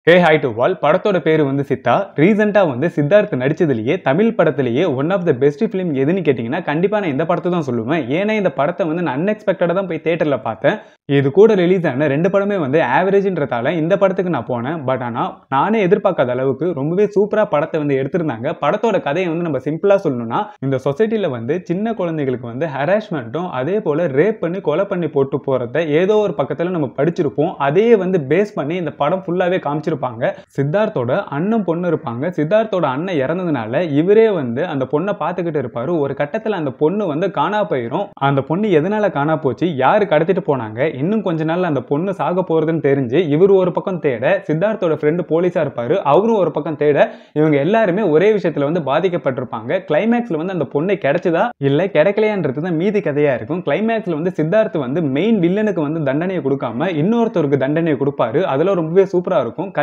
hey hi to வால் படத்தோட பேர் வந்து சித்தா ரீசெண்டாக வந்து சித்தார்த் நடிச்சதுலேயே தமிழ் படத்திலேயே one of the best film எதுன்னு கேட்டிங்கன்னா கண்டிப்பாக நான் இந்த படத்தை தான் சொல்லுவேன் ஏன்னா இந்த படத்தை வந்து நான் அன்எக்ஸ்பெக்டடாக தான் போய் தேட்டரில் பார்த்தேன் இது கூட ரிலீஸ் ஆன ரெண்டு படமே வந்து ஆவரேஜ்ன்றதால இந்த படத்துக்கு நான் போனேன் பட் ஆனால் நானே எதிர்பார்க்காத அளவுக்கு ரொம்பவே சூப்பராக படத்தை வந்து எடுத்திருந்தாங்க படத்தோட கதையை வந்து நம்ம சிம்பிளாக சொல்லணும்னா இந்த சொசைட்டியில் வந்து சின்ன குழந்தைகளுக்கு வந்து ஹராஸ்மெண்ட்டும் அதே போல் ரேப் பண்ணி கொலை பண்ணி போட்டு போகிறத ஏதோ ஒரு பக்கத்தில் நம்ம படிச்சிருப்போம் அதையே வந்து பேஸ் பண்ணி இந்த படம் ஃபுல்லாகவே காமிச்சிருப்பாங்க சித்தார்த்தோட அண்ணன் பொண்ணு இருப்பாங்க சித்தார்த்தோட அண்ணன் இறந்ததுனால இவரே வந்து அந்த பொண்ணை பார்த்துக்கிட்டு இருப்பாரு ஒரு கட்டத்தில் அந்த பொண்ணு வந்து காணா போயிடும் அந்த பொண்ணு எதனால காணா போச்சு யாரு கடத்திட்டு போனாங்க இன்னும் கொஞ்ச நாள்ல அந்த பொண்ணு சாக போறதுன்னு தெரிஞ்சு இவர் ஒரு பக்கம் தேட சித்தார்த்தோட ஃப்ரெண்டு போலீஸா இருப்பாரு அவரும் ஒரு பக்கம் தேட இவங்க எல்லாருமே ஒரே விஷயத்துல வந்து பாதிக்கப்பட்டிருப்பாங்க கிளைமேக்ஸ்ல வந்து அந்த பொண்ணை கிடைச்சதா இல்ல கிடைக்கலையான்றது தான் மீதி கதையா இருக்கும் கிளைமேக்ஸ்ல வந்து சித்தார்த் வந்து மெயின் வில்லனுக்கு வந்து தண்டனையை கொடுக்காம இன்னொருத்தருக்கு தண்டனையை கொடுப்பாரு அதுல ரொம்பவே சூப்பரா இருக்கும்